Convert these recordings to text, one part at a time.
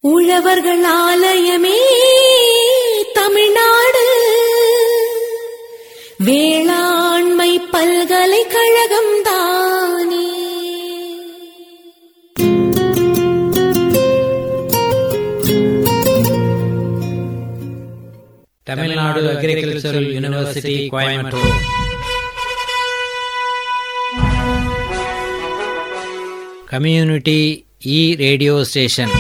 உழவர்கள் ஆலயமே தமிழ்நாடு வேளாண்மை பல்கலைக்கழகம் தானே Tamil Nadu agricultural university Coimbatore community E radio station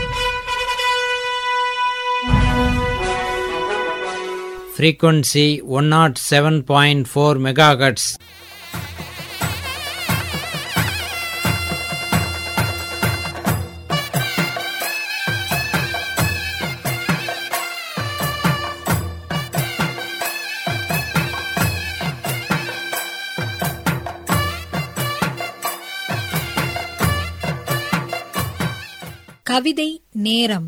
frequency one nought seven point four megahertz கவிதை நேரம்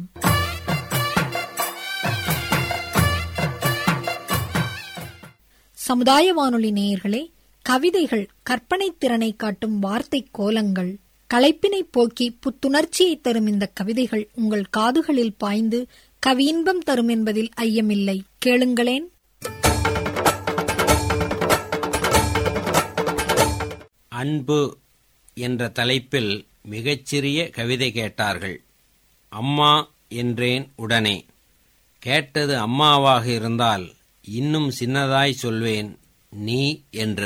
சமுதாய வானொலி நேயர்களே கவிதைகள் கற்பனை திறனை காட்டும் வார்த்தை கோலங்கள் களைப்பினை போக்கி புத்துணர்ச்சியை தரும் இந்த கவிதைகள் உங்கள் காதுகளில் பாய்ந்து கவியின்பம் தரும் என்பதில் ஐயமில்லை கேளுங்களேன் அன்பு என்ற தலைப்பில் மிகச்சிறிய கவிதை கேட்டார்கள் அம்மா என்றேன் உடனே கேட்டது அம்மாவாக இருந்தால் இன்னும் சின்னதாய் சொல்வேன் நீ என்று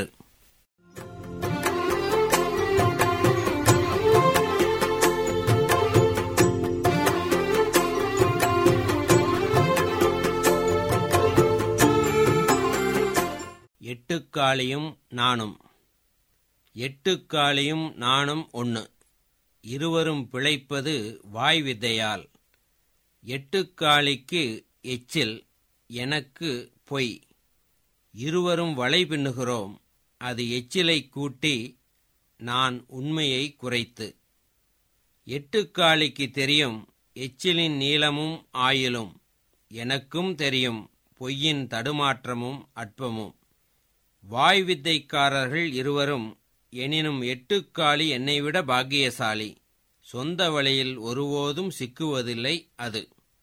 எட்டுக்காளியும் நானும் எட்டுக்காளியும் நானும் ஒன்று இருவரும் பிழைப்பது வாய் வித்தையால் எட்டுக்காளிக்கு எச்சில் எனக்கு பொய் இருவரும் வலை பின்னுகிறோம் அது எச்சிலை கூட்டி நான் உண்மையை குறைத்து எட்டுக்காளிக்கு தெரியும் எச்சிலின் நீளமும் ஆயிலும் எனக்கும் தெரியும் பொய்யின் தடுமாற்றமும் அற்பமும் வாய் வித்தைக்காரர்கள் இருவரும் எனினும் எட்டுக்காளி என்னைவிட பாக்கியசாலி சொந்த வழியில் ஒருபோதும் சிக்குவதில்லை அது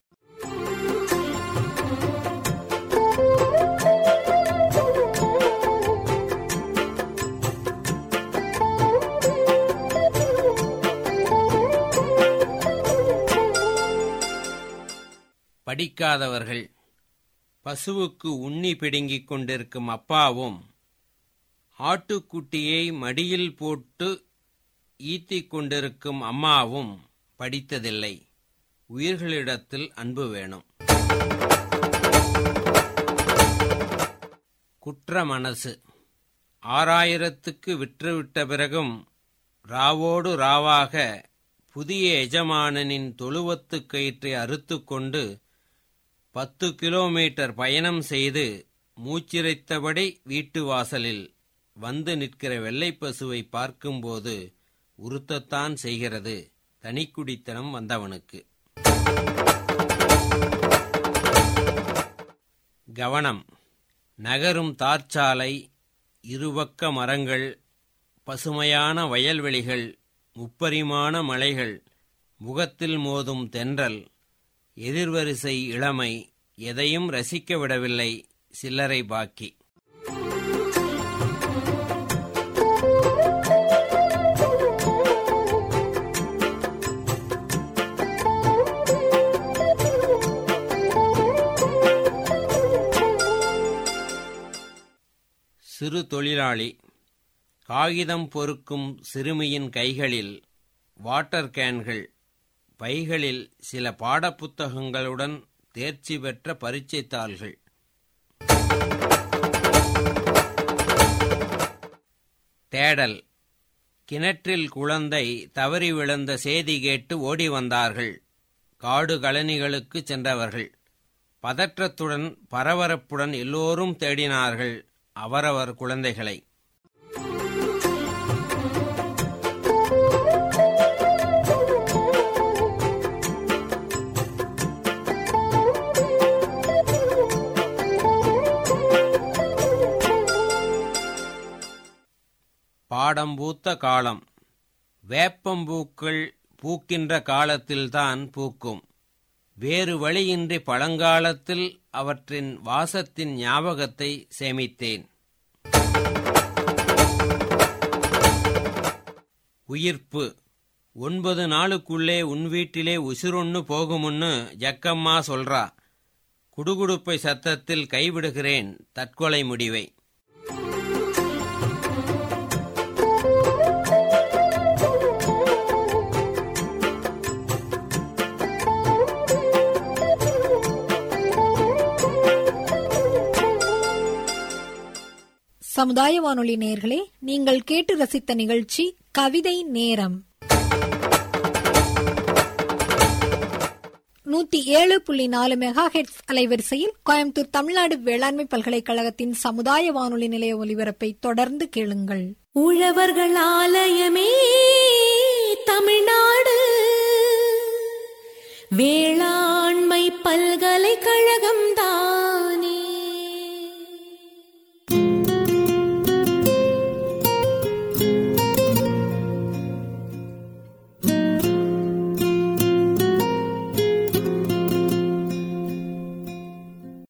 படிக்காதவர்கள் பசுவுக்கு உண்ணி பிடுங்கிக் கொண்டிருக்கும் அப்பாவும் ஆட்டுக்குட்டியை மடியில் போட்டு ஈத்திக் கொண்டிருக்கும் அம்மாவும் படித்ததில்லை உயிர்களிடத்தில் அன்பு வேணும் குற்ற மனசு ஆறாயிரத்துக்கு விற்றுவிட்ட பிறகும் ராவோடு ராவாக புதிய எஜமானனின் தொழுவத்து கயிற்றை அறுத்து கொண்டு பத்து கிலோமீட்டர் பயணம் செய்து மூச்சிரைத்தபடி வீட்டு வாசலில் வந்து நிற்கிற வெள்ளைப் பசுவை பார்க்கும்போது உறுத்தத்தான் செய்கிறது தனிக்குடித்தனம் வந்தவனுக்கு கவனம் நகரும் தார்ச்சாலை இருபக்க மரங்கள் பசுமையான வயல்வெளிகள் முப்பரிமாண மலைகள் முகத்தில் மோதும் தென்றல் எதிர்வரிசை இளமை எதையும் ரசிக்க விடவில்லை சில்லறை பாக்கி சிறு தொழிலாளி காகிதம் பொறுக்கும் சிறுமியின் கைகளில் வாட்டர் கேன்கள் பைகளில் சில பாடப்புத்தகங்களுடன் தேர்ச்சி பெற்ற பரீட்சைத் தாள்கள் தேடல் கிணற்றில் குழந்தை தவறி விழுந்த செய்தி கேட்டு ஓடி வந்தார்கள் காடு கழனிகளுக்கு சென்றவர்கள் பதற்றத்துடன் பரபரப்புடன் எல்லோரும் தேடினார்கள் அவரவர் குழந்தைகளை பாடம் பூத்த காலம் வேப்பம்பூக்கள் பூக்கின்ற காலத்தில்தான் பூக்கும் வேறு வழியின்றி பழங்காலத்தில் அவற்றின் வாசத்தின் ஞாபகத்தை சேமித்தேன் உயிர்ப்பு ஒன்பது நாளுக்குள்ளே உன் வீட்டிலே உசுரொன்னு போகுமுன்னு ஜக்கம்மா சொல்றா குடுகுடுப்பை சத்தத்தில் கைவிடுகிறேன் தற்கொலை முடிவை சமுதாய வானொலி நேயர்களே நீங்கள் கேட்டு ரசித்த நிகழ்ச்சி கவிதை நேரம் நூத்தி ஏழு புள்ளி நாலு மெகா ஹெட்ஸ் அலைவரிசையில் கோயம்புத்தூர் தமிழ்நாடு வேளாண்மை பல்கலைக்கழகத்தின் சமுதாய வானொலி நிலைய ஒலிபரப்பை தொடர்ந்து கேளுங்கள் உழவர்கள் ஆலயமே தமிழ்நாடு வேளாண்மை பல்கலைக்கழகம்தான்